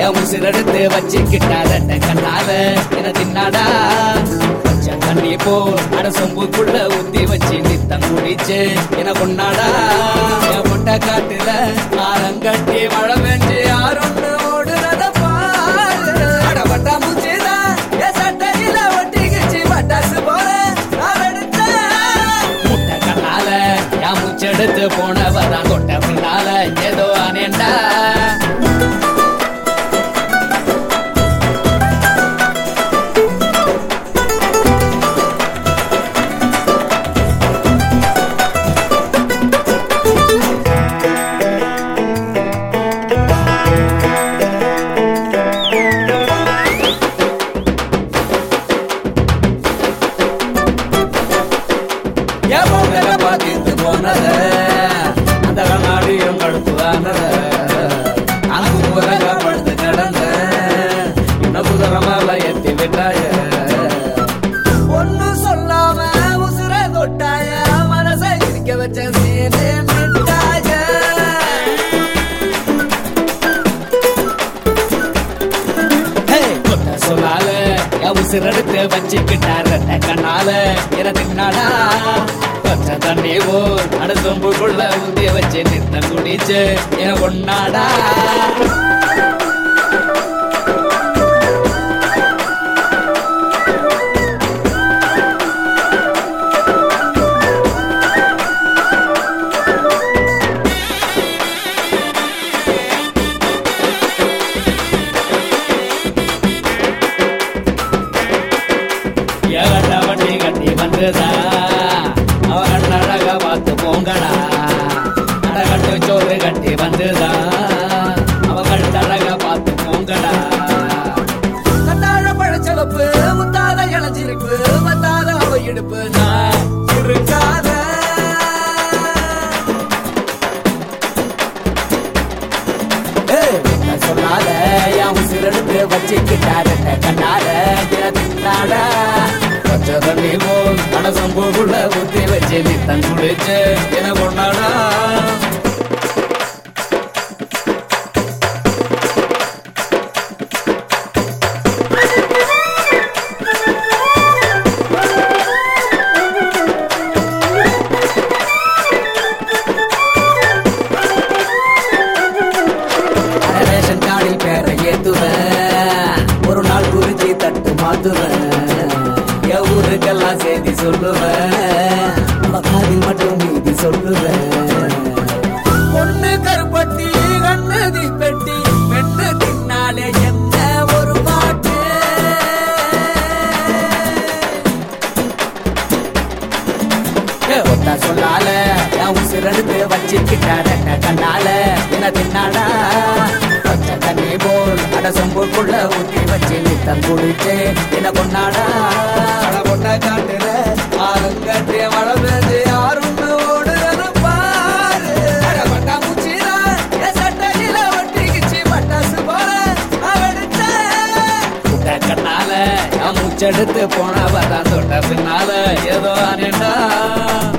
என் உசிரெடுத்து வச்சுக்கிட்டாத கண்ணால என தின்னாடா கொஞ்சம் தண்ணி போ அட சொம்புக்குள்ள ஊத்தி வச்சு நித்தம் குடிச்சு என கொண்டாடா என் முட்டை காட்டுல ஆரங்கட்டி மழை பெஞ்சு யாருன்னு ஓடுறத பாரு அடப்பட்டா மூச்சுதான் என் சட்டையில ஒட்டிக்கிச்சு பட்டாசு போல நான் எடுத்தேன் முட்டை கண்ணால என் மூச்செடுத்து போனவதான் தொட்ட பின்னால ஏதோ அனேண்டா என் மூக்கை பார்த்துட்டு போனத அந்த கண்ணாடியும் கடுப்புதானத அங்கு குரங்க படுத்து கிடந்த இன்னும் குதிரை மேல எத்தி விட்டாய ஒன்னும் சொல்லாம உசுர தொட்டாய மனசை இருக்க வச்ச சீனே மிட்டாய கொட்ட சொல்லால என் உசிரெடுத்து வச்சுக்கிட்டார் கண்ணால என தின்னாடா கொச்ச தண்ணி போல் அடுத்தொம்புக்குள்ள ஊத்தி வச்சு நித்த குடிச்சு என கொண்டாடா ஏகட்ட வண்டி கட்டி வந்ததா அவ கண்ணழக பார்த்து போங்கடா அடகட்டு சோறு கட்டி வந்ததா அவ கட்டழக பார்த்து போங்கடா கட்டாழ பழச்சலப்பு முத்தாத இளஞ்சிருப்பு வந்தாத அவ இடுப்பு நான் இருக்காத சொன்னால என் உசிரெடுத்து வச்சுக்கிட்டாரு கண்ணால தின்னாட பச்சை தண்ணி போல் மனசம்பூக்குள்ள ஊத்தி வச்சு நித்தம் குடிச்சு என கொண்டாடா ரேஷன் கார்டில் பேரை ஏத்துவேன் ஒரு நாள் குறிச்சி தட்டு மாத்துவேன் என் ஊருக்கெல்லாம் செய்தி சொல்லுவேன் நம்ம காதில் மட்டும் நீதி சொல்லுவேன் பொண்ணு கருப்பட்டி கண்ணு தீப்பெட்டி பெண்ணு தின்னாலே என்ன ஒரு பாட்டு ஒத்தா சொல்லால என் உசிரெடுத்து வச்சுக்கிட்டார கண்ணால என்ன தின்னாடா பச்சை தண்ணி போல் அட சொம்புக்குள்ள ஊத்தி வச்சு நித்தம் குடிச்சு என்ன கொண்டாடா அட கொண்ட காட்டுல ஆளுங்கட்டிய மழை பெஞ்சு யாரும் ஓடுறது பாரு அட பட்டா மூச்சினா என் சட்டையில ஒட்டிக்கிச்சு பட்டாசு போல அவடுத்த முட்டை கண்ணால என் மூச்செடுத்து போனவதான் தொட்ட பின்னால ஏதோ அனேண்டா